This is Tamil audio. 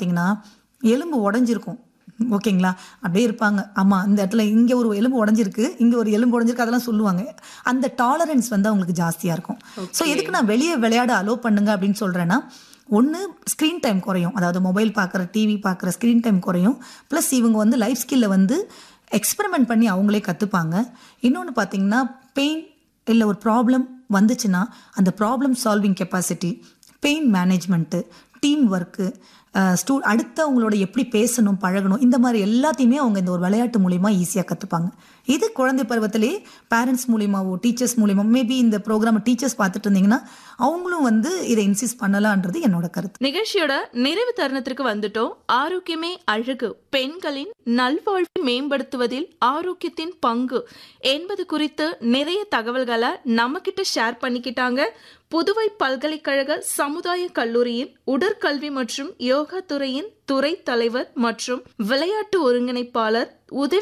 பார்த்தீங்கன்னா எலும்பு உடஞ்சிருக்கும் ஓகேங்களா அப்படியே இருப்பாங்க ஆமா இந்த இடத்துல இங்க ஒரு எலும்பு உடஞ்சிருக்கு இங்க ஒரு எலும்பு உடஞ்சிருக்கு அதெல்லாம் சொல்லுவாங்க அந்த டாலரன்ஸ் வந்து அவங்களுக்கு ஜாஸ்தியா இருக்கும் ஸோ எதுக்கு நான் வெளியே விளையாட அலோ பண்ணுங்க அப்படின்னு சொல்றேன்னா ஒன்று ஸ்க்ரீன் டைம் குறையும் அதாவது மொபைல் பார்க்குற டிவி பார்க்குற ஸ்க்ரீன் டைம் குறையும் ப்ளஸ் இவங்க வந்து லைஃப் ஸ்கில்ல வந்து எக்ஸ்பெரிமெண்ட் பண்ணி அவங்களே கற்றுப்பாங்க இன்னொன்று பார்த்தீங்கன்னா பெயின் இல்லை ஒரு ப்ராப்ளம் வந்துச்சுன்னா அந்த problem solving capacity pain management team work ஸ்டூ அடுத்தவங்களோட எப்படி பேசணும் பழகணும் இந்த மாதிரி எல்லாத்தையுமே அவங்க இந்த ஒரு விளையாட்டு மூலியமா ஈஸியாக கற்றுப்பாங்க இது குழந்தை பருவத்திலே பேரண்ட்ஸ் மூலியமாவோ டீச்சர்ஸ் மூலியமா மேபி இந்த ப்ரோக்ராம் டீச்சர்ஸ் பார்த்துட்டு இருந்தீங்கன்னா அவங்களும் வந்து இதை இன்சிஸ்ட் பண்ணலான்றது என்னோட கருத்து நிகழ்ச்சியோட நிறைவு தருணத்திற்கு வந்துட்டோம் ஆரோக்கியமே அழகு பெண்களின் நல்வாழ்வை மேம்படுத்துவதில் ஆரோக்கியத்தின் பங்கு என்பது குறித்து நிறைய தகவல்களை நம்ம கிட்ட ஷேர் பண்ணிக்கிட்டாங்க புதுவை பல்கலைக்கழக சமுதாய கல்லூரியின் உடற்கல்வி மற்றும் யோகா துறையின் துறை தலைவர் மற்றும் விளையாட்டு ஒருங்கிணைப்பாளர் உதவி